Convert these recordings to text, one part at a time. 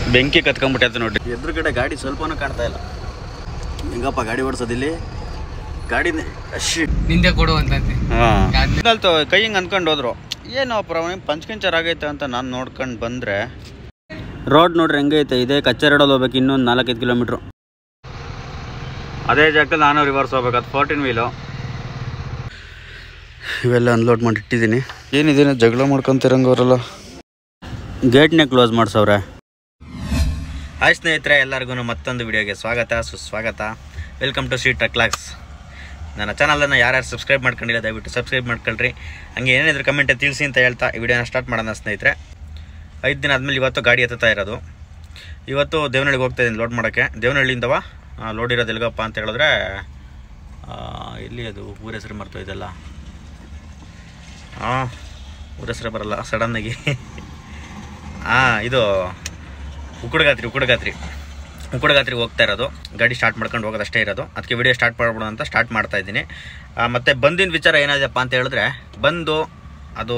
ಬೆಂಕಿ ಕತ್ಕೊಂಡ್ಬಿಟ್ಟೈತೆ ನೋಡ್ರಿ ಎದುರುಗಡೆ ಗಾಡಿ ಸ್ವಲ್ಪನೂ ಕಾಣ್ತಾ ಇಲ್ಲ ಹೆಂಗಪ್ಪ ಗಾಡಿ ಓಡಿಸೋದಿಲ್ಲಿ ಗಾಡಿ ಅಶಿ ನಿಂದೆ ಕೊಡು ಅಂತಂತೆ ಹಾಂ ಕೈ ಹಿಂಗೆ ಅಂದ್ಕೊಂಡು ಹೋದ್ರು ಏನು ಪ್ರಾಬ್ಲಮ್ ಪಂಚ್ಕಿಂಚರ್ ಆಗೈತೆ ಅಂತ ನಾನು ನೋಡ್ಕೊಂಡು ಬಂದರೆ ರೋಡ್ ನೋಡ್ರಿ ಹೆಂಗೈತೆ ಇದೇ ಕಚ್ಚೆ ರೋಡಲ್ಲಿ ಹೋಗ್ಬೇಕು ಇನ್ನೊಂದು ನಾಲ್ಕೈದು ಕಿಲೋಮೀಟ್ರು ಅದೇ ಜಾಗದಲ್ಲಿ ನಾನು ರಿವರ್ಸ್ ಹೋಗ್ಬೇಕು ಅದು ಫೋರ್ಟೀನ್ ವೀಲು ಇವೆಲ್ಲ ಅನ್ಲೋಡ್ ಮಾಡಿ ಇಟ್ಟಿದ್ದೀನಿ ಏನಿದೇನೋ ಜಗಳ ಮಾಡ್ಕೊಂತಿರಂಗವ್ರಲ್ಲ ಗೇಟ್ನೇ ಕ್ಲೋಸ್ ಮಾಡ್ಸವ್ರೆ ಹಾಯ್ ಸ್ನೇಹಿತರೆ ಎಲ್ಲರಿಗೂ ಮತ್ತೊಂದು ವಿಡಿಯೋಗೆ ಸ್ವಾಗತ ಸುಸ್ವಾಗತ ವೆಲ್ಕಮ್ ಟು ಶ್ರೀ ಟಕ್ಲಾಕ್ಸ್ ನನ್ನ ಚಾನಲನ್ನು ಯಾರ್ಯಾರು ಸಬ್ಸ್ಕ್ರೈಬ್ ಮಾಡ್ಕೊಂಡಿಲ್ಲ ದಯವಿಟ್ಟು ಸಬ್ಸ್ಕ್ರೈಬ್ ಮಾಡ್ಕೊಳ್ರಿ ಹಂಗೆ ಏನಿದ್ರು ಕಮೆಂಟ್ ತಿಳಿಸಿ ಅಂತ ಹೇಳ್ತಾ ಈ ವಿಡಿಯೋನ ಸ್ಟಾರ್ಟ್ ಮಾಡೋಣ ಸ್ನೇಹಿತರೆ ಐದು ದಿನ ಆದಮೇಲೆ ಇವತ್ತು ಗಾಡಿ ಎತ್ತುತ್ತಾ ಇರೋದು ಇವತ್ತು ದೇವನಹಳ್ಳಿಗೆ ಹೋಗ್ತಾ ಇದ್ದೀನಿ ಲೋಡ್ ಮಾಡೋಕ್ಕೆ ದೇವನಹಳ್ಳಿಯಿಂದವ ಲೋಡ್ ಇರೋದು ಎಲ್ಗಪ್ಪ ಅಂತ ಹೇಳಿದ್ರೆ ಆ, ಎಲ್ಲಿ ಅದು ಊರ ಹೆಸರು ಮರ್ತು ಇದೆಲ್ಲ ಹಾಂ ಊರ ಹೆಸರು ಬರಲ್ಲ ಸಡನ್ನಾಗಿ ಹಾಂ ಇದು ಉಕ್ಕುಡಗಾತ್ರಿ ಉಕ್ಕುಡಗಾತ್ರಿ ಉಕ್ಕುಡಗಾತ್ರಿಗೆ ಹೋಗ್ತಾ ಇರೋದು ಗಾಡಿ ಸ್ಟಾರ್ಟ್ ಮಾಡ್ಕೊಂಡು ಹೋಗೋದಷ್ಟೇ ಇರೋದು ಅದಕ್ಕೆ ವಿಡಿಯೋ ಸ್ಟಾರ್ಟ್ ಮಾಡ್ಬಿಡೋಣ ಅಂತ ಸ್ಟಾರ್ಟ್ ಮಾಡ್ತಾ ಇದ್ದೀನಿ ಆ, ಮತ್ತೆ ಬಂದಿನ ವಿಚಾರ ಏನಾದಪ್ಪ ಅಂತ ಹೇಳಿದ್ರೆ ಬಂದು ಅದು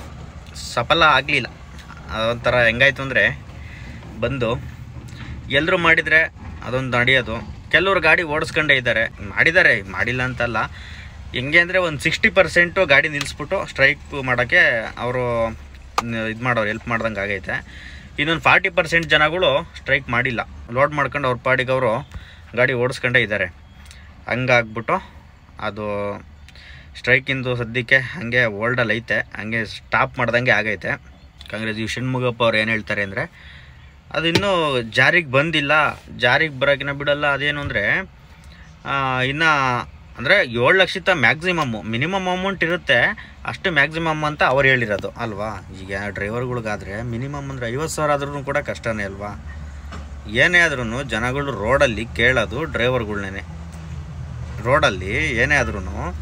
ಸಫಲ ಆಗಲಿಲ್ಲ ಅದೊಂಥರ ಹೆಂಗಾಯ್ತು ಅಂದರೆ ಬಂದು ಎಲ್ಲರೂ ಮಾಡಿದರೆ ಅದೊಂದು ನಡೆಯೋದು ಕೆಲವರು ಗಾಡಿ ಓಡಿಸ್ಕೊಂಡೇ ಇದ್ದಾರೆ ಮಾಡಿದ್ದಾರೆ ಮಾಡಿಲ್ಲ ಅಂತಲ್ಲ ಹೆಂಗೆ ಅಂದರೆ ಒಂದು ಸಿಕ್ಸ್ಟಿ ಪರ್ಸೆಂಟು ಗಾಡಿ ನಿಲ್ಲಿಸ್ಬಿಟ್ಟು ಸ್ಟ್ರೈಕ್ ಮಾಡೋಕ್ಕೆ ಅವರು ಇದು ಮಾಡೋರು ಹೆಲ್ಪ್ ಮಾಡ್ದಂಗೆ ಆಗೈತೆ ಇನ್ನೊಂದು ಫಾರ್ಟಿ ಪರ್ಸೆಂಟ್ ಜನಗಳು ಸ್ಟ್ರೈಕ್ ಮಾಡಿಲ್ಲ ಲೋಡ್ ಮಾಡ್ಕೊಂಡು ಅವ್ರ ಪಾಡಿಗೆ ಅವರು ಗಾಡಿ ಓಡಿಸ್ಕೊಂಡೇ ಇದ್ದಾರೆ ಹಂಗಾಗ್ಬಿಟ್ಟು ಅದು ಸ್ಟ್ರೈಕಿಂದು ಸದ್ಯಕ್ಕೆ ಹಾಗೆ ಓಲ್ಡಲ್ಲಿ ಐತೆ ಹಂಗೆ ಸ್ಟಾಪ್ ಮಾಡ್ದಂಗೆ ಆಗೈತೆ ಕಾಂಗ್ರೆಸ್ ಈ ಷಣ್ಮುಗಪ್ಪ ಅವ್ರು ಏನು ಹೇಳ್ತಾರೆ ಅಂದರೆ ಅದು ಇನ್ನೂ ಜಾರಿಗೆ ಬಂದಿಲ್ಲ ಜಾರಿಗೆ ಬರೋಕಿನ ಬಿಡಲ್ಲ ಅದೇನು ಅಂದರೆ ಇನ್ನು ಅಂದರೆ ಏಳು ಲಕ್ಷದ ಮ್ಯಾಕ್ಸಿಮಮ್ಮು ಮಿನಿಮಮ್ ಅಮೌಂಟ್ ಇರುತ್ತೆ ಅಷ್ಟು ಮ್ಯಾಕ್ಸಿಮಮ್ ಅಂತ ಅವ್ರು ಹೇಳಿರೋದು ಅಲ್ವಾ ಈಗ ಡ್ರೈವರ್ಗಳಿಗಾದರೆ ಮಿನಿಮಮ್ ಅಂದರೆ ಐವತ್ತು ಸಾವಿರ ಆದ್ರೂ ಕೂಡ ಕಷ್ಟನೇ ಅಲ್ವಾ ಏನೇ ಆದ್ರೂ ಜನಗಳು ರೋಡಲ್ಲಿ ಕೇಳೋದು ಡ್ರೈವರ್ಗಳ್ನೇ ರೋಡಲ್ಲಿ ಏನೇ ಆದ್ರೂ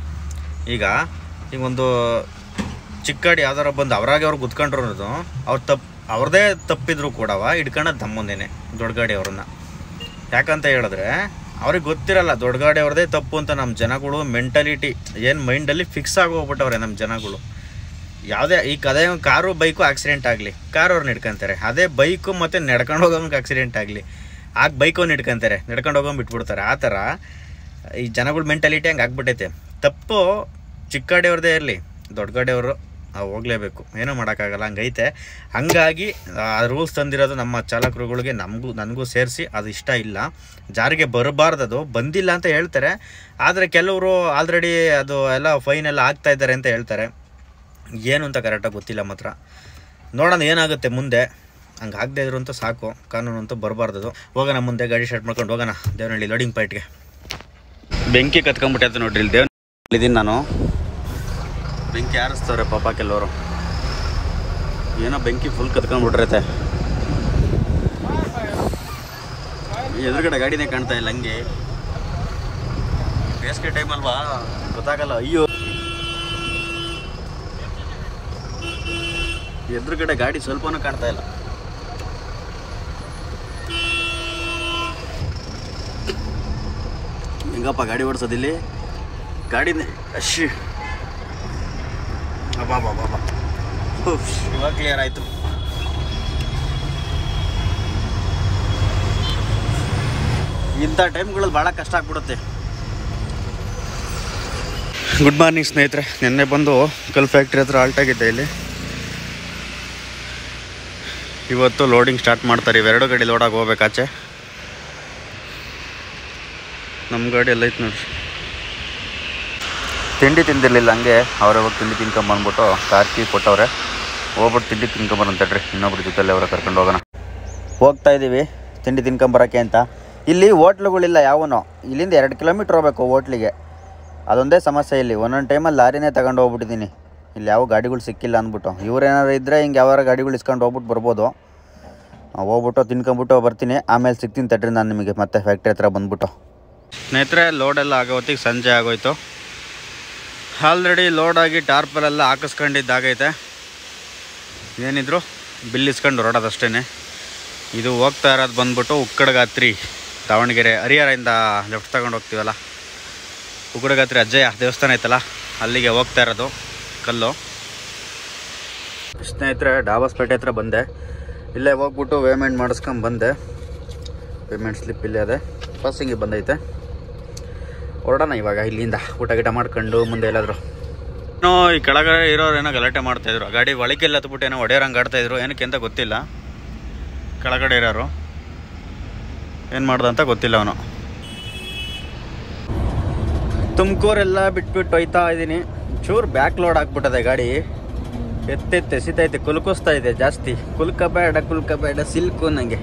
ಈಗ ಈಗ ಒಂದು ಚಿಕ್ಕ ಗಾಡಿ ಯಾವ್ದಾರ ಬಂದು ಅವ್ರಾಗೆ ಅವ್ರು ಕುತ್ಕೊಂಡಿರೋದು ಅವ್ರು ತಪ್ಪು ಅವ್ರದ್ದೇ ತಪ್ಪಿದ್ರು ಕೂಡವ ಹಿಡ್ಕೊಳ್ಳೋದು ತಮ್ಮಂದೇನೆ ದೊಡ್ಡ ಗಾಡಿ ಅವ್ರನ್ನ ಯಾಕಂತ ಹೇಳಿದ್ರೆ ಅವ್ರಿಗೆ ಗೊತ್ತಿರಲ್ಲ ದೊಡ್ಡ ಗಾಡಿ ಅವ್ರದ್ದೇ ತಪ್ಪು ಅಂತ ನಮ್ಮ ಜನಗಳು ಮೆಂಟಲಿಟಿ ಏನು ಮೈಂಡಲ್ಲಿ ಫಿಕ್ಸ್ ಆಗಿ ಹೋಗ್ಬಿಟ್ಟವ್ರೆ ನಮ್ಮ ಜನಗಳು ಯಾವುದೇ ಈಗ ಅದೇ ಕಾರು ಬೈಕು ಆಕ್ಸಿಡೆಂಟ್ ಆಗಲಿ ಕಾರ್ ಅವ್ರನ್ನ ಹಿಡ್ಕೊಂತಾರೆ ಅದೇ ಬೈಕು ಮತ್ತು ನಡ್ಕೊಂಡು ಹೋಗೋಂಗೆ ಆಕ್ಸಿಡೆಂಟ್ ಆಗಲಿ ಆಗ ಬೈಕವ್ನು ಹಿಡ್ಕೊಂತಾರೆ ನಡ್ಕೊಂಡು ಹೋಗೋಂಗೆ ಬಿಟ್ಬಿಡ್ತಾರೆ ಆ ಥರ ಈ ಜನಗಳ ಮೆಂಟಾಲಿಟಿ ಹಂಗೆ ಆಗ್ಬಿಟ್ಟೈತೆ ತಪ್ಪು ಚಿಕ್ಕ ಗಾಡಿಯವ್ರದ್ದೇ ಇರಲಿ ದೊಡ್ಡ ಗಾಡಿಯವರು ಹೋಗಲೇಬೇಕು ಏನೂ ಮಾಡೋಕ್ಕಾಗಲ್ಲ ಹಂಗೈತೆ ಹಂಗಾಗಿ ಆ ರೂಲ್ಸ್ ತಂದಿರೋದು ನಮ್ಮ ಚಾಲಕರುಗಳಿಗೆ ನಮಗೂ ನನಗೂ ಸೇರಿಸಿ ಅದು ಇಷ್ಟ ಇಲ್ಲ ಜಾರಿಗೆ ಬರಬಾರ್ದದು ಬಂದಿಲ್ಲ ಅಂತ ಹೇಳ್ತಾರೆ ಆದರೆ ಕೆಲವರು ಆಲ್ರೆಡಿ ಅದು ಎಲ್ಲ ಫೈನ್ ಎಲ್ಲ ಆಗ್ತಾ ಇದ್ದಾರೆ ಅಂತ ಹೇಳ್ತಾರೆ ಏನು ಅಂತ ಕರೆಕ್ಟಾಗಿ ಗೊತ್ತಿಲ್ಲ ಮಾತ್ರ ನೋಡೋಣ ಏನಾಗುತ್ತೆ ಮುಂದೆ ಹಂಗೆ ಆಗದೆ ಇದ್ರು ಅಂತ ಸಾಕು ಕಾನೂನು ಅಂತೂ ಬರಬಾರ್ದು ಹೋಗೋಣ ಮುಂದೆ ಗಾಡಿ ಸ್ಟಾರ್ಟ್ ಮಾಡ್ಕೊಂಡು ಹೋಗೋಣ ದೇವನಹಳ್ಳಿ ಲೋಡಿಂಗ್ ಪಾಯಿಂಟ್ಗೆ ಬೆಂಕಿ ಕತ್ಕೊಂಡ್ಬಿಟ್ಟೈತೆ ನೋಡ್ರಿ ಇಲ್ಲಿ ದೇವನಹಳ್ಳಿ ಇದೀನಿ ನಾನು ಬೆಂಕಿ ಆರಿಸ್ತವ್ರೆ ಪಾಪ ಕೆಲವರು ಏನೋ ಬೆಂಕಿ ಫುಲ್ ಕತ್ಕೊಂಡ್ಬಿಟ್ರೈತೆ ಎದುರುಗಡೆ ಗಾಡಿನೇ ಕಾಣ್ತಾ ಇಲ್ಲ ಹಂಗೆ ಬೇಸಿಗೆ ಟೈಮ್ ಅಲ್ವಾ ಗೊತ್ತಾಗಲ್ಲ ಅಯ್ಯೋ ಎದುರುಗಡೆ ಗಾಡಿ ಸ್ವಲ್ಪನೂ ಕಾಣ್ತಾ ಇಲ್ಲ ಹೆಂಗಪ್ಪ ಗಾಡಿ ಓಡಿಸೋದಿಲ್ಲಿ ಗಾಡಿನೇ ಅಶಿ ಅಬ್ಬಾ ಬಾಬಾ ಬಾ ಇವಾಗ ಕ್ಲಿಯರ್ ಆಯಿತು ಇಂಥ ಟೈಮ್ಗಳಲ್ಲಿ ಭಾಳ ಕಷ್ಟ ಆಗ್ಬಿಡುತ್ತೆ ಗುಡ್ ಮಾರ್ನಿಂಗ್ ಸ್ನೇಹಿತರೆ ನಿನ್ನೆ ಬಂದು ಕಲ್ ಫ್ಯಾಕ್ಟ್ರಿ ಹತ್ರ ಆಲ್ಟ್ ಆಗಿದ್ದೆ ಇಲ್ಲಿ ಇವತ್ತು ಲೋಡಿಂಗ್ ಸ್ಟಾರ್ಟ್ ಮಾಡ್ತಾರೆ ಇವೆರಡು ಗಾಡಿ ಲೋಡಾಗಿ ಹೋಗ್ಬೇಕಾಚೆ ನಮ್ಮ ಗಾಡಿ ಎಲ್ಲ ಐತೆ ನೋಡ್ರಿ ತಿಂಡಿ ತಿಂದಿರಲಿಲ್ಲ ಹಂಗೆ ಅವರೇ ಹೋಗಿ ತಿಂಡಿ ತಿನ್ಕೊಂಬಂದ್ಬಿಟ್ಟು ಕಾರ್ ಕೀ ಕೊಟ್ಟವ್ರೆ ಹೋಗ್ಬಿಟ್ಟು ತಿಂಡಿ ತಿನ್ಕೊಂಬರಂತಡ್ರಿ ಇನ್ನೊಬ್ರ ಜೊತೆಲಿ ಅವರ ಕರ್ಕೊಂಡು ಹೋಗೋಣ ಹೋಗ್ತಾ ಇದ್ದೀವಿ ತಿಂಡಿ ತಿನ್ಕೊಂಬರೋಕ್ಕೆ ಅಂತ ಇಲ್ಲಿ ಹೋಟ್ಲುಗಳಿಲ್ಲ ಯಾವನು ಇಲ್ಲಿಂದ ಎರಡು ಕಿಲೋಮೀಟ್ರ್ ಹೋಗ್ಬೇಕು ಹೋಟ್ಲಿಗೆ ಅದೊಂದೇ ಸಮಸ್ಯೆ ಇಲ್ಲಿ ಒಂದೊಂದು ಟೈಮಲ್ಲಿ ಲಾರಿನೇ ತಗೊಂಡು ಹೋಗ್ಬಿಟ್ಟಿದ್ದೀನಿ ಇಲ್ಲಿ ಯಾವ ಗಾಡಿಗಳು ಸಿಕ್ಕಿಲ್ಲ ಅಂದ್ಬಿಟ್ಟು ಇವ್ರೇನಾದ್ರು ಇದ್ದರೆ ಹಿಂಗೆ ಯಾವಾರ ಗಾಡಿಗಳು ಇಸ್ಕೊಂಡು ಹೋಗ್ಬಿಟ್ಟು ಬರ್ಬೋದು ಆ, ಹೋಗ್ಬಿಟ್ಟು ತಿನ್ಕೊಂಬಿಟ್ಟು ಬರ್ತೀನಿ ಆಮೇಲೆ ಸಿಗ್ತೀನಿ ತಡ್ರಿ ನಾನು ನಿಮಗೆ ಮತ್ತೆ ಫ್ಯಾಕ್ಟ್ರಿ ಹತ್ರ ಬಂದ್ಬಿಟ್ಟು ಸ್ನೇಹಿತರೆ ಲೋಡೆಲ್ಲ ಆಗೋ ಹೊತ್ತಿಗೆ ಸಂಜೆ ಆಗೋಯ್ತು ಆಲ್ರೆಡಿ ಲೋಡ್ ಆಗಿ ಟಾರ್ಪಲೆಲ್ಲ ಹಾಕಿಸ್ಕೊಂಡಿದ್ದಾಗೈತೆ ಏನಿದ್ರು ಬಿಲ್ ಇಸ್ಕೊಂಡು ಹೊರಡೋದಷ್ಟೇ ಇದು ಹೋಗ್ತಾ ಇರೋದು ಬಂದ್ಬಿಟ್ಟು ಉಕ್ಕಡಗಾತ್ರಿ ದಾವಣಗೆರೆ ಹರಿಹರದಿಂದ ಲೆಫ್ಟ್ ತಗೊಂಡು ಹೋಗ್ತೀವಲ್ಲ ಉಕ್ಕಡಗಾತ್ರಿ ಅಜ್ಜಯ್ಯ ದೇವಸ್ಥಾನ ಐತಲ್ಲ ಅಲ್ಲಿಗೆ ಹೋಗ್ತಾ ಇರೋದು ಕಲ್ಲು ಸ್ನೇಹಿತರೆ ಡಾಬಾಸ್ಪೇಟೆ ಹತ್ರ ಬಂದೆ ಇಲ್ಲೇ ಹೋಗ್ಬಿಟ್ಟು ಪೇಮೆಂಟ್ ಮಾಡಿಸ್ಕೊಂಡ್ ಬಂದೆ ಪೇಮೆಂಟ್ ಸ್ಲಿಪ್ ಇಲ್ಲೇ ಅದೇ ಪಾಸಿಂಗಿಗೆ ಬಂದೈತೆ ಹೊರಡೋಣ ಇವಾಗ ಇಲ್ಲಿಂದ ಊಟ ಗೀಟ ಮಾಡ್ಕೊಂಡು ಮುಂದೆ ಎಲ್ಲಾದರೂ ಏನೋ ಈ ಕೆಳಗಡೆ ಇರೋರು ಏನೋ ಗಲಾಟೆ ಮಾಡ್ತಾಯಿದ್ರು ಗಾಡಿ ಒಳಗೆಲ್ಲ ಹತ್ಬಿಟ್ಟು ಏನೋ ಹೊಡೆಯೋರಂಗೆ ಆಡ್ತಾಯಿದ್ರು ಏನಕ್ಕೆ ಅಂತ ಗೊತ್ತಿಲ್ಲ ಕೆಳಗಡೆ ಇರೋರು ಏನು ಮಾಡ್ದ ಅಂತ ಗೊತ್ತಿಲ್ಲ ಅವನು ತುಮಕೂರೆಲ್ಲ ಬಿಟ್ಬಿಟ್ಟು ಹೋಯ್ತಾ ಇದ್ದೀನಿ ಚೂರು ಬ್ಯಾಕ್ ಲೋಡ್ ಆಗ್ಬಿಟ್ಟದೆ ಗಾಡಿ ಎತ್ತೆತ್ತೆ ಎಸಿತೈತೆ ಕುಲ್ಕಿಸ್ತಾ ಇದೆ ಜಾಸ್ತಿ ಕುಲ್ಕ ಬೇಡ ಕುಲ್ಕ ಬೇಡ ಸಿಲ್ಕು ನನಗೆ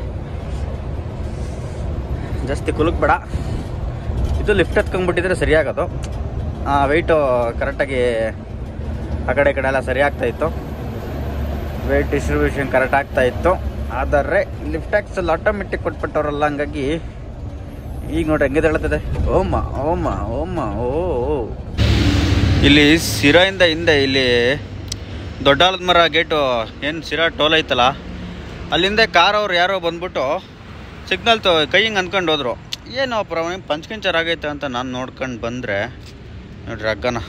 ಜಾಸ್ತಿ ಕುಲುಕ್ ಬೇಡ ಇದು ಲಿಫ್ಟ್ ಹತ್ಕೊಂಡ್ಬಿಟ್ಟಿದ್ರೆ ಸರಿಯಾಗೋದು ವೆಯ್ಟು ಕರೆಕ್ಟಾಗಿ ಆ ಕಡೆ ಈ ಕಡೆ ಎಲ್ಲ ಸರಿ ಆಗ್ತಾ ಇತ್ತು ವೆಯ್ಟ್ ಡಿಸ್ಟ್ರಿಬ್ಯೂಷನ್ ಕರೆಕ್ಟ್ ಆಗ್ತಾ ಇತ್ತು ಆದರೆ ಲಿಫ್ಟ್ ಟ್ಯಾಕ್ಸಲ್ಲಿ ಆಟೋಮೆಟಿಕ್ ಕೊಟ್ಬಿಟ್ಟವ್ರಲ್ಲ ಹಂಗಾಗಿ ಈಗ ನೋಡ್ರಿ ಹೆಂಗಿದೆ ಹೇಳ್ತದೆ ಓಮ್ಮ ಓಮ್ಮ ಓಮ್ಮ ಓ ಓ. ಇಲ್ಲಿ ಸಿರಾಯಿಂದ ಹಿಂದೆ ಇಲ್ಲಿ ದೊಡ್ಡಾಲದ ಮರ ಗೇಟು ಏನು ಸಿರಾ ಟೋಲ್ ಐತಲ್ಲ ಅಲ್ಲಿಂದ ಕಾರ್ ಅವ್ರು ಯಾರೋ ಬಂದ್ಬಿಟ್ಟು ಸಿಗ್ನಲ್ ತೊ ಕೈ ಹಿಂಗೆ ಅಂದ್ಕೊಂಡು ಹೋದ್ರು ಏನು ಪ್ರಮಾಣ ಪಂಚ್ಕಿಂಚರ್ ಆಗೈತೆ ಅಂತ ನಾನು ನೋಡ್ಕೊಂಡು ಬಂದರೆ ನೋಡ್ರಿ ಹಗ್ಗನ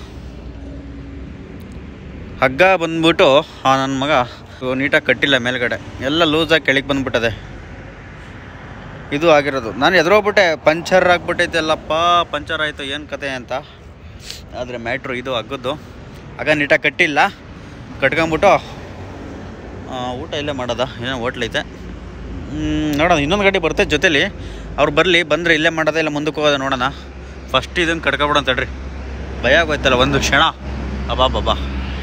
ಹಗ್ಗ ಬಂದ್ಬಿಟ್ಟು ಆ ನನ್ನ ಮಗ ನೀಟಾಗಿ ಕಟ್ಟಿಲ್ಲ ಮೇಲ್ಗಡೆ ಎಲ್ಲ ಲೂಸಾಗಿ ಕೆಳಗೆ ಬಂದ್ಬಿಟ್ಟದೆ ಇದು ಆಗಿರೋದು ನಾನು ಎದುರೋಗ್ಬಿಟ್ಟೆ ಪಂಚರ್ ಆಗ್ಬಿಟ್ಟೈತೆಲ್ಲಪ್ಪ ಪಂಚರ್ ಆಯಿತು ಏನು ಕತೆ ಅಂತ ಆದರೆ ಮ್ಯಾಟ್ರು ಇದು ಹಗ್ಗದ್ದು ಆಗ ನೀಟಾಗಿ ಕಟ್ಟಿಲ್ಲ ಕಟ್ಕೊಂಬಿಟ್ಟು ಆ, ಊಟ ಇಲ್ಲೇ ಮಾಡೋದ ಏನೋ ಹೋಟ್ಲೈತೆ ಹ್ಮ್, ನೋಡೋಣ ಇನ್ನೊಂದು ಗಾಡಿ ಬರುತ್ತೆ ಜೊತೇಲಿ ಅವ್ರು ಬರಲಿ ಬಂದರೆ ಇಲ್ಲೇ ಮಾಡೋದ ಇಲ್ಲ ಮುಂದಕ್ಕೆ ಹೋಗೋದ ನೋಡೋಣ ಫಸ್ಟ್ ಇದನ್ನು ಕಟ್ಕೊಬಿಡೋಣ ತಡ್ರಿ ಭಯ ಆಗೋಯ್ತಲ್ಲ ಒಂದು ಕ್ಷಣ ಅಬಾ ಬಾಬಾ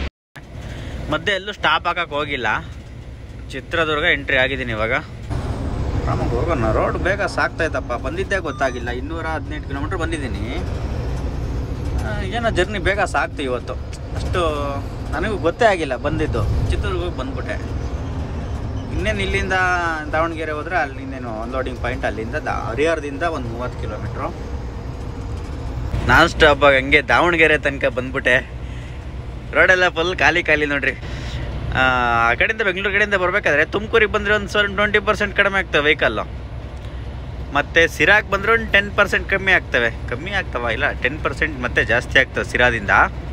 ಮಧ್ಯೆ ಎಲ್ಲೂ ಸ್ಟಾಪ್ ಹಾಕಕ್ಕೆ ಹೋಗಿಲ್ಲ ಚಿತ್ರದುರ್ಗ ಎಂಟ್ರಿ ಆಗಿದ್ದೀನಿ ಇವಾಗ ಆರಾಮಾಗಿ ಹೋಗೋಣ ರೋಡ್ ಬೇಗ ಸಾಕ್ತಾಯ್ತಪ್ಪ ಬಂದಿದ್ದೇ ಗೊತ್ತಾಗಿಲ್ಲ ಇನ್ನೂರ ಹದಿನೆಂಟು ಕಿಲೋಮೀಟ್ರ್ ಬಂದಿದ್ದೀನಿ ಆ, ಏನೋ ಜರ್ನಿ ಬೇಗ ಸಾಕ್ತು ಇವತ್ತು ಅಷ್ಟು ನನಗೂ ಗೊತ್ತೇ ಆಗಿಲ್ಲ ಬಂದಿದ್ದು ಚಿತ್ರದುರ್ಗಕ್ಕೆ ಬಂದ್ಬಿಟ್ಟೆ ಇನ್ನೇನು ಇಲ್ಲಿಂದ ದಾವಣಗೆರೆ ಹೋದ್ರೆ ಅಲ್ಲಿ ಇನ್ನೇನು ಅನ್ಲೋಡಿಂಗ್ ಪಾಯಿಂಟ್ ಅಲ್ಲಿಂದ ದಾ ಹರಿಹರದಿಂದ ಒಂದು ಮೂವತ್ತು ಕಿಲೋಮೀಟ್ರು ನಾನ್ ಸ್ಟಾಪ್ ಆಗಿ ಹಂಗೆ ದಾವಣಗೆರೆ ತನಕ ಬಂದ್ಬಿಟ್ಟೆ ರೋಡೆಲ್ಲ ಫುಲ್ ಖಾಲಿ ಖಾಲಿ ನೋಡ್ರಿ ಆ ಆ ಕಡೆಯಿಂದ ಬೆಂಗಳೂರು ಕಡೆಯಿಂದ ಬರಬೇಕಾದ್ರೆ ತುಮಕೂರಿಗೆ ಬಂದರೆ ಒಂದು ಸ್ವಲ್ಪ ಟ್ವೆಂಟಿ ಪರ್ಸೆಂಟ್ ಕಡಿಮೆ ಆಗ್ತವೆ ವೆಹಿಕಲ್ಲು ಮತ್ತು ಸಿರಾಗೆ ಬಂದರೆ ಒಂದು ಟೆನ್ ಪರ್ಸೆಂಟ್ ಕಮ್ಮಿ ಆಗ್ತವೆ ಕಮ್ಮಿ ಆಗ್ತವ ಇಲ್ಲ ಟೆನ್ ಪರ್ಸೆಂಟ್ ಮತ್ತೆ ಜಾಸ್ತಿ ಆಗ್ತವೆ ಸಿರಾದಿಂದ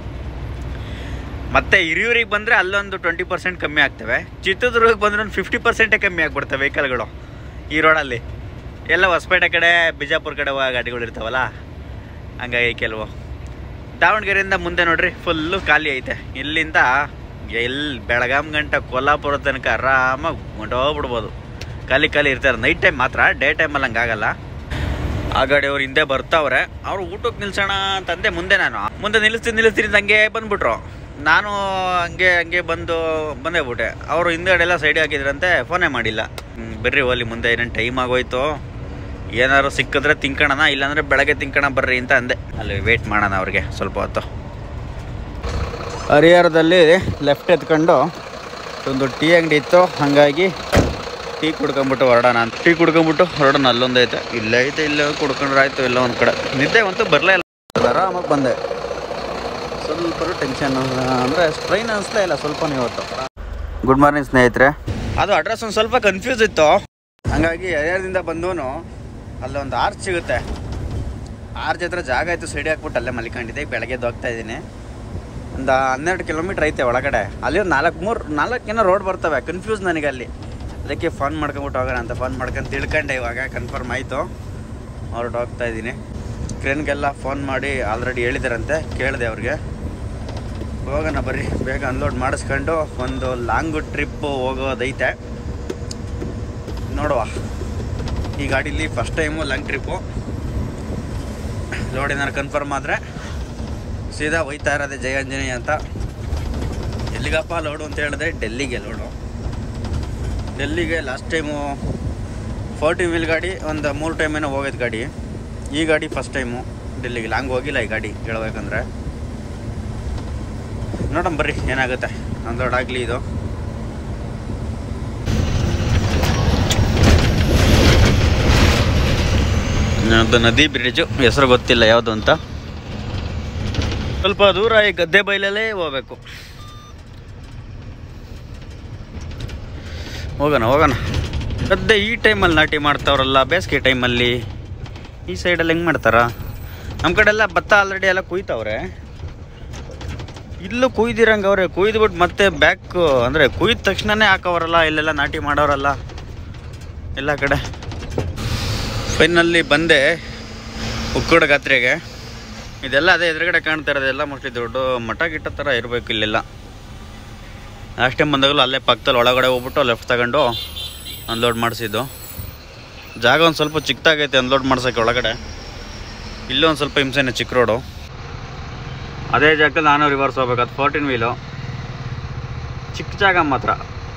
ಮತ್ತು ಹಿರಿಯೂರಿಗೆ ಬಂದರೆ ಅಲ್ಲೊಂದು ಟ್ವೆಂಟಿ ಪರ್ಸೆಂಟ್ ಕಮ್ಮಿ ಆಗ್ತವೆ ಚಿತ್ರದುರ್ಗಕ್ಕೆ ಬಂದರೆ ಒಂದು ಫಿಫ್ಟಿ ಪರ್ಸೆಂಟೇ ಕಮ್ಮಿ ಆಗ್ಬಿಡ್ತವೆ ವೆಹಿಕಲ್ಗಳು ಈ ರೋಡಲ್ಲಿ ಎಲ್ಲ ಹೊಸಪೇಟೆ ಕಡೆ ಬಿಜಾಪುರ ಕಡೆ ಹೋಗೋ ಗಾಡಿಗಳು ಇರ್ತಾವಲ್ಲ ಹಂಗಾಗಿ ಕೆಲವು ದಾವಣಗೆರೆಯಿಂದ ಮುಂದೆ ನೋಡ್ರಿ ಫುಲ್ಲು ಖಾಲಿ ಐತೆ ಇಲ್ಲಿಂದ ಎಲ್ಲಿ ಬೆಳಗಾಂ ಗಂಟ ಕೊಲ್ಲಾಪುರ ತನಕ ಆರಾಮಾಗಿ ಹೊಂಟೋಗ್ಬಿಡ್ಬೋದು ಖಾಲಿ ಖಾಲಿ ಇರ್ತಾರೆ ನೈಟ್ ಟೈಮ್ ಮಾತ್ರ ಡೇ ಟೈಮಲ್ಲಿ ಹಂಗಾಗಲ್ಲ ಆ ಗಾಡಿ ಅವ್ರು ಹಿಂದೆ ಬರ್ತಾವ್ರೆ ಅವ್ರು ಊಟಕ್ಕೆ ನಿಲ್ಸೋಣ ಅಂತಂದೆ ಮುಂದೆ ನಾನು ಮುಂದೆ ನಿಲ್ಲಿಸ್ತೀನಿ ನಿಲ್ಲಿಸ್ತೀನಿ ಅಂತ ಹಂಗೆ ಬಂದ್ಬಿಟ್ರು ನಾನು ಹಂಗೆ ಹಂಗೆ ಬಂದು ಬಂದೇ ಬಿಟ್ಟೆ ಅವರು ಹಿಂದ್ಗಡೆ ಎಲ್ಲ ಸೈಡ್ ಹಾಕಿದ್ರಂತೆ ಫೋನೇ ಮಾಡಿಲ್ಲ ಹ್ಮ್, ಬರ್ರಿ ಹೋಲಿ ಮುಂದೆ ಏನೇನು ಟೈಮ್ ಆಗೋಯ್ತು ಏನಾದ್ರು ಸಿಕ್ಕಿದ್ರೆ ತಿನ್ಕೊಳ್ಳೋಣ ಇಲ್ಲಾಂದ್ರೆ ಬೆಳಗ್ಗೆ ತಿನ್ಕೋಣ ಬರ್ರಿ ಅಂತ ಅಂದೆ ಅಲ್ಲಿ ವೇಟ್ ಮಾಡೋಣ ಅವ್ರಿಗೆ ಸ್ವಲ್ಪ ಹೊತ್ತು ಹರಿಹರದಲ್ಲಿ ಲೆಫ್ಟ್ ಎತ್ಕೊಂಡು ಒಂದು ಟೀ ಅಂಗಡಿ ಇತ್ತು ಹಾಗಾಗಿ ಟೀ ಕುಡ್ಕೊಂಬಿಟ್ಟು ಹೊರಡೋಣ ಅಂತ ಟೀ ಕುಡ್ಕೊಂಬಿಟ್ಟು ಹೊರಡೋಣ ಅಲ್ಲೊಂದು ಐತೆ ಇಲ್ಲೇ ಐತೆ ಇಲ್ಲೇ ಕುಡ್ಕೊಂಡ್ರೆ ಆಯ್ತು ಇಲ್ಲ ಒಂದು ಕಡೆ ನಿದ್ದೆ ಅಂತೂ ಬರಲೇ ಇಲ್ಲ ಆರಾಮಾಗಿ ಬಂದೆ ಸ್ವಲ್ಪ ಟೆನ್ಷನ್ ಅಂದರೆ ಸ್ಟ್ರೈನ್ ಅನಿಸ್ಲೇ ಇಲ್ಲ ಸ್ವಲ್ಪನೇ ಇವತ್ತು ಗುಡ್ ಮಾರ್ನಿಂಗ್ ಸ್ನೇಹಿತರೆ ಅದು ಅಡ್ರೆಸ್ ಒಂದು ಸ್ವಲ್ಪ ಕನ್ಫ್ಯೂಸ್ ಇತ್ತು ಹಂಗಾಗಿ ಹರಿಹರದಿಂದ ಬಂದವನು ಅಲ್ಲೊಂದು ಆರ್ಚ್ ಸಿಗುತ್ತೆ ಆರ್ಚ್ ಹತ್ರ ಜಾಗ ಆಯಿತು ಸೈಡ್ ಹಾಕ್ಬಿಟ್ಟು ಅಲ್ಲೇ ಮಲ್ಕೊಂಡಿದ್ದೆ ಈಗ ಬೆಳಗ್ಗೆ ಎದ್ದು ಹೋಗ್ತಾ ಇದ್ದೀನಿ ಒಂದು ಹನ್ನೆರಡು ಕಿಲೋಮೀಟ್ರ್ ಐತೆ ಒಳಗಡೆ ಅಲ್ಲಿ ಒಂದು ನಾಲ್ಕು ಮೂರು ನಾಲ್ಕು ಏನೋ ರೋಡ್ ಬರ್ತವೆ ಕನ್ಫ್ಯೂಸ್ ನನಗೆ ಅಲ್ಲಿ ಅದಕ್ಕೆ ಫೋನ್ ಮಾಡ್ಕೊಂಬಿಟ್ಟು ಹೋಗೋಣ ಅಂತ ಫೋನ್ ಮಾಡ್ಕೊಂಡು ತಿಳ್ಕೊಂಡೆ ಇವಾಗ ಕನ್ಫರ್ಮ್ ಆಯಿತು ಹೊರಟು ಹೋಗ್ತಾ ಇದ್ದೀನಿ ಕ್ರೇನ್ಗೆಲ್ಲ ಫೋನ್ ಮಾಡಿ ಆಲ್ರೆಡಿ ಹೇಳಿದಾರಂತೆ ಕೇಳಿದೆ ಅವ್ರಿಗೆ ಹೋಗೋಣ ಬರ್ರಿ ಬೇಗ ಅನ್ಲೋಡ್ ಮಾಡಿಸ್ಕೊಂಡು ಒಂದು ಲಾಂಗ್ ಟ್ರಿಪ್ಪು ಹೋಗೋದೈತೆ ನೋಡುವ ಈ ಗಾಡೀಲಿ first time long trip load ಏನಾರು ಕನ್ಫರ್ಮ್ ಆದರೆ ಸೀದಾ ಹೋಯ್ತಾ ಇರೋದೆ ಜಯಾಂಜನೇಯ ಅಂತ ಎಲ್ಲಿಗಪ್ಪ ಲೋಡು ಅಂತ ಹೇಳಿದ್ರೆ ಡೆಲ್ಲಿಗೆ ಲೋಡು ಡೆಲ್ಲಿಗೆ ಲಾಸ್ಟ್ ಟೈಮು ಫೋರ್ಟಿ ವೀಲ್ ಗಾಡಿ ಒಂದು ಮೂರು ಟೈಮ್ ಏನೋ ಹೋಗೋದು ಗಾಡಿ ಈ ಗಾಡಿ ಫಸ್ಟ್ ಟೈಮು ಡೆಲ್ಲಿಗೆ ಲಾಂಗ್ ಹೋಗಿಲ್ಲ ಈ ಗಾಡಿ ಹೇಳ್ಬೇಕಂದ್ರೆ ನೋಡೋಣ ಬರ್ರಿ ಏನಾಗುತ್ತೆ ಅನ್ಲೋಡ್ ಆಗಲಿ ಇದು ಅದು ನದಿ ಬ್ರಿಡ್ಜು ಹೆಸರು ಗೊತ್ತಿಲ್ಲ ಯಾವುದು ಅಂತ ಸ್ವಲ್ಪ ದೂರ ಈ ಗದ್ದೆ ಬೈಲಲ್ಲೇ ಹೋಗ್ಬೇಕು ಹೋಗೋಣ ಹೋಗೋಣ ಗದ್ದೆ ಈ ಟೈಮಲ್ಲಿ ನಾಟಿ ಮಾಡ್ತಾವ್ರಲ್ಲ ಬೇಸಿಗೆ ಟೈಮಲ್ಲಿ ಈ ಸೈಡಲ್ಲಿ ಹೆಂಗೆ ಮಾಡ್ತಾರ ನಮ್ಮ ಕಡೆ ಎಲ್ಲ ಭತ್ತ ಆಲ್ರೆಡಿ ಎಲ್ಲ ಕುಯ್ತಾವ್ರೆ ಇಲ್ಲೂ ಕುಯ್ದಿರಂಗೆ ಅವ್ರೆ ಕುಯ್ದುಬಿಟ್ಟು ಮತ್ತೆ ಬ್ಯಾಕ್ ಅಂದರೆ ಕುಯ್ದ ತಕ್ಷಣನೇ ಹಾಕೋರಲ್ಲ ಇಲ್ಲೆಲ್ಲ ನಾಟಿ ಮಾಡೋರಲ್ಲ ಎಲ್ಲ ಕಡೆ ಫೈನಲ್ಲಿ ಬಂದೆ ಉಕ್ಕುಡ ಗಾತ್ರೆಗೆ ಇದೆಲ್ಲ ಅದೇ ಎದುರುಗಡೆ ಕಾಣ್ತಾ ಇರೋದೆಲ್ಲ ಮೋಸ್ಟ್ಲಿ ದೊಡ್ಡ ಮಠ ಗಿಟ್ಟ ಥರ ಇರಬೇಕು ಇಲ್ಲೆಲ್ಲ ಲಾಸ್ಟ್ ಟೈಮ್ ಬಂದಾಗಲೂ ಅಲ್ಲೇ ಪಕ್ಕದಲ್ಲಿ ಒಳಗಡೆ ಹೋಗ್ಬಿಟ್ಟು ಲೆಫ್ಟ್ ತಗೊಂಡು ಅನ್ಲೋಡ್ ಮಾಡಿಸಿದ್ದು ಜಾಗ ಒಂದು ಸ್ವಲ್ಪ ಚಿಕ್ಕದಾಗೈತೆ ಅನ್ಲೋಡ್ ಮಾಡ್ಸೋಕ್ಕೆ ಒಳಗಡೆ ಇಲ್ಲೂ ಒಂದು ಸ್ವಲ್ಪ ಹಿಂಸೆನೆ ಚಿಕ್ಕ ರೋಡು ಅದೇ ಜಾಗದಲ್ಲಿ ನಾನು ರಿವರ್ಸ್ ಹೋಗ್ಬೇಕು ಅದು ಫೋರ್ಟೀನ್ ವೀಲು ಚಿಕ್ಕ ಜಾಗ ಮಾತ್ರ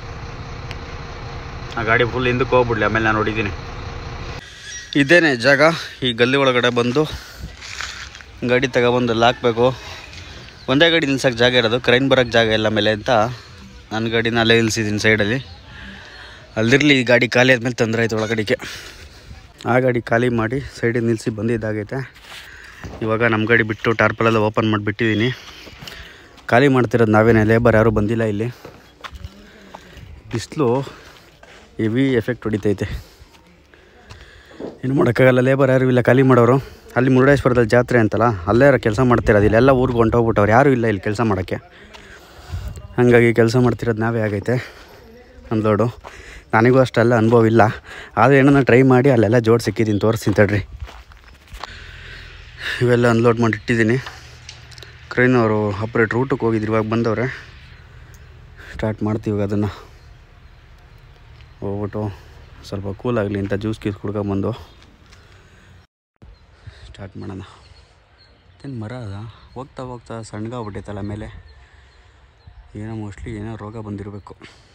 ಆ ಗಾಡಿ ಫುಲ್ ಹಿಂದಕ್ಕೆ ಹೋಗ್ಬಿಡ್ಲಿ ಆಮೇಲೆ ನಾನು ಹೊಡಿದ್ದೀನಿ ಇದೇನೆ ಜಾಗ ಈ ಗಲ್ಲಿ ಒಳಗಡೆ ಬಂದು ಗಾಡಿ ತಗೊಬಂದು ಅಲ್ಲಿ ಹಾಕ್ಬೇಕು ಒಂದೇ ಗಾಡಿ ನಿಲ್ಸೋಕೆ ಜಾಗ ಇರೋದು ಕ್ರೈನ್ ಬರೋಕ್ಕೆ ಜಾಗ ಇಲ್ಲ ಮೇಲೆ ಅಂತ ನನ್ನ ಗಾಡಿನ ಅಲ್ಲೇ ನಿಲ್ಸಿದ್ದೀನಿ ಸೈಡಲ್ಲಿ ಅಲ್ದಿರಲಿ ಈ ಗಾಡಿ ಖಾಲಿ ಆದಮೇಲೆ ತೊಂದರೆ ಆಯ್ತು ಒಳಗಡೆಗೆ ಆ ಗಾಡಿ ಖಾಲಿ ಮಾಡಿ ಸೈಡಿಗೆ ನಿಲ್ಲಿಸಿ ಬಂದಿದ್ದಾಗೈತೆ ಇವಾಗ ನಮ್ಮ ಗಾಡಿ ಬಿಟ್ಟು ಟಾರ್ಪಲೆಲ್ಲ ಓಪನ್ ಮಾಡಿಬಿಟ್ಟಿದ್ದೀನಿ ಖಾಲಿ ಮಾಡ್ತಿರೋದು ನಾವೇನೇ ಲೇಬರ್ ಯಾರೂ ಬಂದಿಲ್ಲ ಇಲ್ಲಿ ಬಿಸಿಲು ಹೆವಿ ಎಫೆಕ್ಟ್ ಹೊಡಿತೈತೆ ಏನು ಮಾಡೋಕ್ಕಾಗಲ್ಲ ಲೇಬರ್ ಯಾರೂ ಇಲ್ಲ ಖಾಲಿ ಮಾಡೋರು ಅಲ್ಲಿ ಮುರುಡೇಶ್ವರದಲ್ಲಿ ಜಾತ್ರೆ ಅಂತಲ್ಲ ಅಲ್ಲೇ ಕೆಲಸ ಮಾಡ್ತಿರೋದು ಇಲ್ಲೆಲ್ಲ ಊರಿಗೆ ಹೊಂಟೋಗ್ಬಿಟ್ಟವ್ರು ಯಾರೂ ಇಲ್ಲ ಇಲ್ಲಿ ಕೆಲಸ ಮಾಡೋಕ್ಕೆ ಹಾಗಾಗಿ ಕೆಲಸ ಮಾಡ್ತಿರೋದು ನಾವೇ ಆಗೈತೆ ಅನ್ಲೋಡು ನನಗೂ ಅಷ್ಟೆಲ್ಲ ಅನುಭವ ಇಲ್ಲ ಆದರೆ ಏನನ್ನ ಟ್ರೈ ಮಾಡಿ ಅಲ್ಲೆಲ್ಲ ಜೋಡಿ ಸಿಕ್ಕಿದ್ದೀನಿ ತೋರಿಸ್ತೀನಿ ತಡ್ರಿ ಇವೆಲ್ಲ ಅನ್ಲೋಡ್ ಮಾಡಿ ಇಟ್ಟಿದ್ದೀನಿ ಕ್ರೈನ್ ಅವರು ಆಪ್ರೇಟ್ರ್ ಊಟಕ್ಕೆ ಹೋಗಿದ್ರು ಇವಾಗ ಬಂದವ್ರೆ ಸ್ಟಾರ್ಟ್ ಮಾಡ್ತೀವಿ ಇವಾಗ ಅದನ್ನು ಹೋಗ್ಬಿಟ್ಟು ಸ್ವಲ್ಪ ಕೂಲ್ ಆಗಲಿ ಅಂತ ಜ್ಯೂಸ್ ಗೀಸ್ ಕುಡ್ಕೊಂಬಂದು ಸ್ಟಾರ್ಟ್ ಮಾಡೋಣ ಏನು ಮರ ಅದ ಹೋಗ್ತಾ ಹೋಗ್ತಾ ಸಣ್ಣಗಾಗ್ಬಿಟ್ಟೈತಲ್ಲ ಮೇಲೆ ಏನೋ ಮೋಸ್ಟ್ಲಿ ಏನೋ ರೋಗ ಬಂದಿರಬೇಕು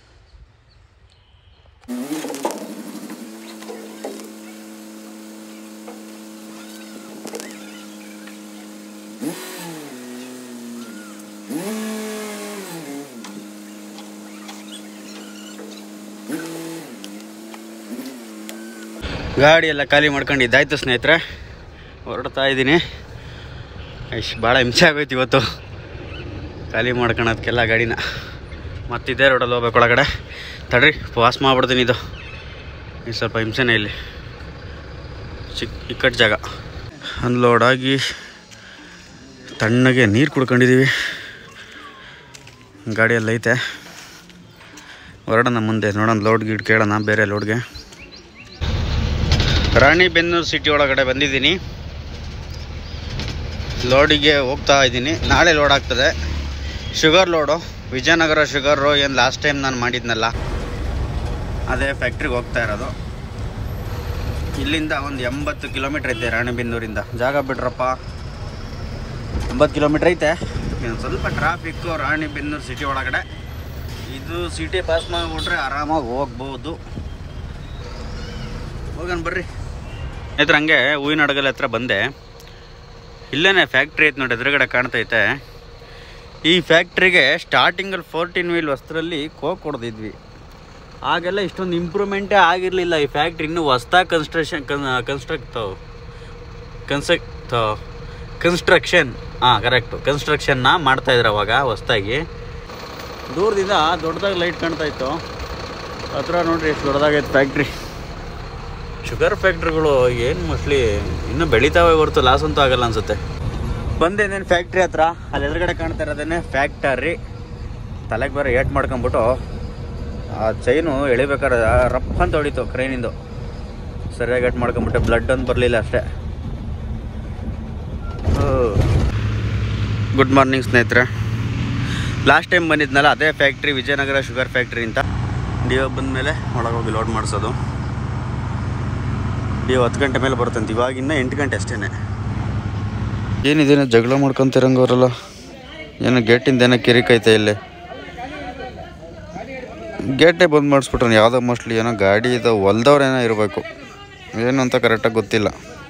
ಗಾಡಿ ಎಲ್ಲ ಖಾಲಿ ಮಾಡ್ಕೊಂಡು ಇದಾಯ್ತು ಸ್ನೇಹಿತರೆ ಹೊರಡ್ತಾ ಇದ್ದೀನಿ ಇಷ್ಟು ಭಾಳ ಹಿಂಸೆ ಆಗೋಯ್ತು ಇವತ್ತು ಖಾಲಿ ಮಾಡ್ಕೊಳೋದಕ್ಕೆಲ್ಲ ಗಾಡಿನ ಮತ್ತಿದ್ದೇ ರೋಡಲ್ಲಿ ಹೋಗ್ಬೇಕು ಒಳಗಡೆ ತಡ್ರಿ ಪಾಸ್ ಮಾಡ್ಬಿಡ್ತೀನಿ ಇದು ಇದು ಸ್ವಲ್ಪ ಹಿಂಸೆನೇ ಇಲ್ಲಿ ಚಿಕ್ಕ ಇಕ್ಕಟ್ಟು ಜಾಗ ಅನ್ಲೋಡ್ ಆಗಿ ತಣ್ಣಗೆ ನೀರು ಕುಡ್ಕೊಂಡಿದ್ದೀವಿ ಗಾಡಿಯಲ್ಲಿ ಐತೆ ಹೊರಡೋಣ ಮುಂದೆ ನೋಡೋಣ ಲೋಡ್ ಗೀಡ್ ಕೇಳೋಣ ಬೇರೆ ಲೋಡ್ಗೆ ರಾಣಿಬೆನ್ನೂರು ಸಿಟಿ ಒಳಗಡೆ ಬಂದಿದ್ದೀನಿ ಲೋಡಿಗೆ ಹೋಗ್ತಾ ಇದ್ದೀನಿ ನಾಳೆ ಲೋಡ್ ಆಗ್ತದೆ ಶುಗರ್ ಲೋಡು ವಿಜಯನಗರ ಶುಗರು ಏನು ಲಾಸ್ಟ್ ಟೈಮ್ ನಾನು ಮಾಡಿದ್ನಲ್ಲ ಅದೇ ಫ್ಯಾಕ್ಟ್ರಿಗೆ ಹೋಗ್ತಾ ಇರೋದು ಇಲ್ಲಿಂದ ಒಂದು ಎಂಬತ್ತು ಕಿಲೋಮೀಟ್ರ್ ಐತೆ ರಾಣಿಬೆನ್ನೂರಿಂದ ಜಾಗ ಬಿಡ್ರಪ್ಪ ಎಂಬತ್ತು ಕಿಲೋಮೀಟ್ರ್ ಐತೆ ಇನ್ನು ಸ್ವಲ್ಪ ಟ್ರಾಫಿಕ್ಕು ರಾಣಿಬೆನ್ನೂರು ಸಿಟಿ ಒಳಗಡೆ ಇದು ಸಿಟಿ ಪಾಸ್ ಮಾಡಿಬಿಟ್ರೆ ಆರಾಮಾಗಿ ಹೋಗ್ಬೋದು ಹೋಗೋಣ ಬರ್ರಿ ಸ್ನೇಹಿತರೆ ಹಂಗೆ ಹೂವಿನ ಹಡಗಲ್ ಹತ್ರ ಬಂದೆ ಇಲ್ಲೇ ಫ್ಯಾಕ್ಟ್ರಿ ಐತೆ ನೋಡಿ ಎದುರುಗಡೆ ಕಾಣ್ತೈತೆ ಈ ಫ್ಯಾಕ್ಟ್ರಿಗೆ ಸ್ಟಾರ್ಟಿಂಗಲ್ಲಿ ಫೋರ್ಟೀನ್ ವೀಲ್ ವಸ್ತ್ರಲ್ಲಿ ಕೋಕ್ ಹೊಡೆದಿದ್ವಿ ಆಗೆಲ್ಲ ಇಷ್ಟೊಂದು ಇಂಪ್ರೂವ್ಮೆಂಟೇ ಆಗಿರಲಿಲ್ಲ ಈ ಫ್ಯಾಕ್ಟ್ರಿ ಇನ್ನೂ ಹೊಸ್ದಾಗಿ ಕನ್ಸ್ಟ್ರಕ್ಷನ್ ಕನ್ ಕನ್ಸ್ಟ್ರಕ್ಟ್ ಕನ್ಸ್ಟ್ರಕ್ಟ್ ಕನ್ಸ್ಟ್ರಕ್ಷನ್ ಹಾಂ ಕರೆಕ್ಟು ಕನ್ಸ್ಟ್ರಕ್ಷನ್ನ ಮಾಡ್ತಾಯಿದ್ರು ಅವಾಗ ಹೊಸ್ದಾಗಿ ದೂರದಿಂದ ದೊಡ್ಡದಾಗಿ ಲೈಟ್ ಕಾಣ್ತಾ ಇತ್ತು ಹತ್ರ ನೋಡ್ರಿ ಎಷ್ಟು ದೊಡ್ಡದಾಗೈತೆ ಫ್ಯಾಕ್ಟ್ರಿ ಶುಗರ್ ಫ್ಯಾಕ್ಟ್ರಿಗಳು ಏನು ಮೋಸ್ಟ್ಲಿ ಇನ್ನೂ ಬೆಳಿತಾವೆ ಹೊರತು ಲಾಸ್ ಅಂತೂ ಆಗಲ್ಲ ಅನ್ಸುತ್ತೆ ಬಂದೇನೇನು ಫ್ಯಾಕ್ಟ್ರಿ ಹತ್ರ ಅಲ್ಲಿ ಎದುರುಗಡೆ ಕಾಣ್ತಾ ಇರೋದೇನೆ ಫ್ಯಾಕ್ಟರಿ ತಲೆಗೆ ಬೇರೆ ಏಟ್ ಮಾಡ್ಕೊಂಬಿಟ್ಟು ಆ ಚೈನು ಎಳಿಬೇಕಾದ್ರೆ ರಫ್ ಅಂತ ಹೊಡಿತು ಕ್ರೈನಿಂದು ಸರಿಯಾಗಿ ಏಟ್ ಮಾಡ್ಕೊಂಬಿಟ್ಟೆ ಬ್ಲಡ್ ಅಂತ ಬರಲಿಲ್ಲ ಅಷ್ಟೇ ಗುಡ್ ಮಾರ್ನಿಂಗ್ ಸ್ನೇಹಿತರೆ ಲಾಸ್ಟ್ ಟೈಮ್ ಬಂದಿದ್ನಲ್ಲ ಅದೇ ಫ್ಯಾಕ್ಟ್ರಿ ವಿಜಯನಗರ ಶುಗರ್ ಫ್ಯಾಕ್ಟ್ರಿ ಅಂತ ಡಿ ಒ ಬಂದಮೇಲೆ ಒಳಗೆ ಹೋಗಿ ಲೋಡ್ ಮಾಡಿಸೋದು ಡಿ ಹತ್ತು ಗಂಟೆ ಮೇಲೆ ಬರ್ತಂತೆ ಇವಾಗಿನ್ನ ಎಂಟು ಗಂಟೆ ಅಷ್ಟೇ ಏನಿದೇನೋ ಜಗಳ ಮಾಡ್ಕೊಂತಿರಂಗವ್ರಲ್ಲ ಏನೋ ಗೇಟಿಂದ ಏನೋ ಕಿರಿಕೈತೆ ಇಲ್ಲಿ ಗೇಟೇ ಬಂದ್ ಮಾಡಿಸ್ಬಿಟ್ರೆ ಯಾವುದೋ ಮೋಸ್ಟ್ಲಿ ಏನೋ ಗಾಡಿ ಇದು ಹೊಲ್ದವ್ರೇನೋ ಇರಬೇಕು ಏನು ಅಂತ ಕರೆಕ್ಟಾಗಿ ಗೊತ್ತಿಲ್ಲ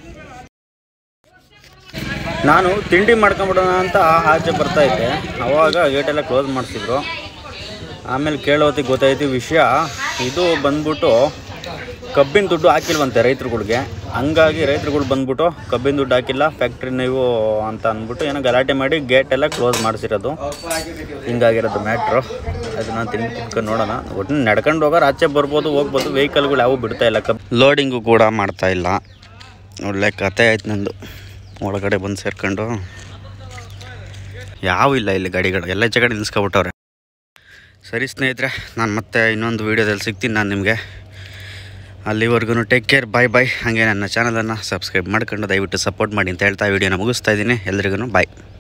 ನಾನು ತಿಂಡಿ ಮಾಡ್ಕೊಂಬಿಡೋಣ ಅಂತ ಆಚೆ ಬರ್ತಾ ಇದ್ದೆ ಅವಾಗ ಗೇಟೆಲ್ಲ ಕ್ಲೋಸ್ ಮಾಡಿಸಿದ್ರು ಆಮೇಲೆ ಕೇಳೋತ್ತಿಗೆ ಗೊತ್ತಾಯ್ತು ವಿಷಯ ಇದು ಬಂದ್ಬಿಟ್ಟು ಕಬ್ಬಿನ ದುಡ್ಡು ಹಾಕಿಲ್ವಂತೆ ರೈತರುಗಳಿಗೆ ಹಂಗಾಗಿ ರೈತರುಗಳು ಬಂದ್ಬಿಟ್ಟು ಕಬ್ಬಿನ ದುಡ್ಡು ಹಾಕಿಲ್ಲ ಫ್ಯಾಕ್ಟ್ರಿ ನೀವು ಅಂತ ಅಂದ್ಬಿಟ್ಟು ಏನೋ ಗಲಾಟೆ ಮಾಡಿ ಗೇಟ್ ಎಲ್ಲ ಕ್ಲೋಸ್ ಮಾಡಿಸಿರೋದು ಹಿಂಗಾಗಿರೋದು ಮ್ಯಾಟ್ರು ಅದನ್ನ ತಿಂದು ತಿನ್ಕೊಂಡು ನೋಡೋಣ ಒಟ್ಟು ನಡ್ಕೊಂಡು ಹೋಗೋರು ಆಚೆ ಬರ್ಬೋದು ಹೋಗ್ಬೋದು ವೆಹಿಕಲ್ಗಳು ಯಾವೂ ಬಿಡ್ತಾ ಇಲ್ಲ ಕಬ್ ಲೋಡಿಂಗು ಕೂಡ ಮಾಡ್ತಾ ಇಲ್ಲ ಒಳ್ಳೆ ಕತೆ ಆಯ್ತು ನಂದು ಒಳಗಡೆ ಬಂದು ಸೇರ್ಕೊಂಡು ಯಾವ ಇಲ್ಲ ಇಲ್ಲಿ ಗಾಡಿಗಳು ಎಲ್ಲ ಹೆಚ್ಚು ಕಡೆ ನಿಲ್ಸ್ಕೊಬಿಟ್ಟವ್ರೆ ಸರಿ ಸ್ನೇಹಿತರೆ ನಾನು ಮತ್ತೆ ಇನ್ನೊಂದು ವೀಡಿಯೋದಲ್ಲಿ ಸಿಗ್ತೀನಿ ನಾನು ನಿಮಗೆ ಅಲ್ಲಿವರೆಗೂ ಟೇಕ್ ಕೇರ್ ಬಾಯ್ ಬಾಯ್ ಹಾಗೆ ನನ್ನ ಚಾನಲನ್ನು ಸಬ್ಸ್ಕ್ರೈಬ್ ಮಾಡ್ಕೊಂಡು ದಯವಿಟ್ಟು ಸಪೋರ್ಟ್ ಮಾಡಿ ಅಂತ ಹೇಳ್ತಾ ವೀಡಿಯೋನ ಮುಗಿಸ್ತಾ ಇದ್ದೀನಿ ಎಲ್ರಿಗೂ ಬಾಯ್